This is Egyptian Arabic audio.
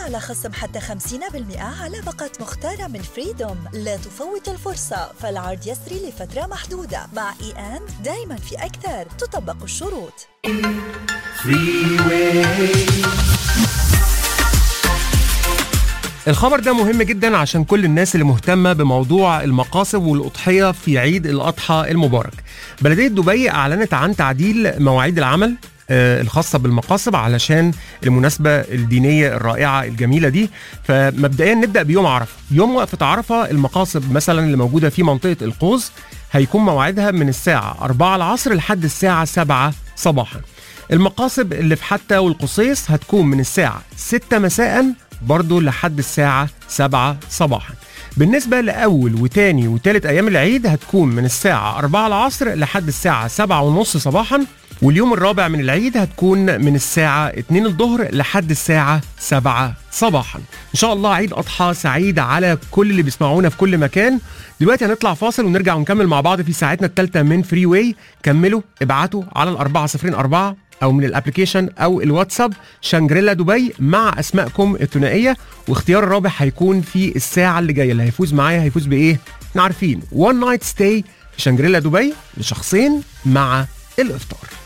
على خصم حتى 50% على باقة مختارة من فريدوم لا تفوت الفرصة فالعرض يسري لفترة محدودة مع اي ان دايما في أكثر تطبق الشروط الخبر ده مهم جدا عشان كل الناس اللي مهتمة بموضوع المقاصب والأضحية في عيد الأضحى المبارك بلدية دبي أعلنت عن تعديل مواعيد العمل آه، الخاصة بالمقاصب علشان المناسبة الدينية الرائعة الجميلة دي فمبدئيا نبدأ بيوم عرفة يوم وقفة عرفة المقاصب مثلا اللي موجودة في منطقة القوس هيكون موعدها من الساعة 4 العصر لحد الساعة 7 صباحا المقاصب اللي في حتى والقصيص هتكون من الساعة 6 مساء برضو لحد الساعة 7 صباحا بالنسبة لأول وتاني وتالت أيام العيد هتكون من الساعة 4 العصر لحد الساعة 7 ونص صباحا واليوم الرابع من العيد هتكون من الساعة 2 الظهر لحد الساعة 7 صباحا إن شاء الله عيد أضحى سعيد على كل اللي بيسمعونا في كل مكان دلوقتي هنطلع فاصل ونرجع ونكمل مع بعض في ساعتنا الثالثة من فري واي كملوا ابعتوا على الأربعة صفرين أربعة أو من الابلكيشن أو الواتساب شانجريلا دبي مع أسمائكم الثنائية واختيار الرابح هيكون في الساعة اللي جاية اللي هيفوز معايا هيفوز بإيه؟ احنا عارفين وان نايت ستاي في شانجريلا دبي لشخصين مع الإفطار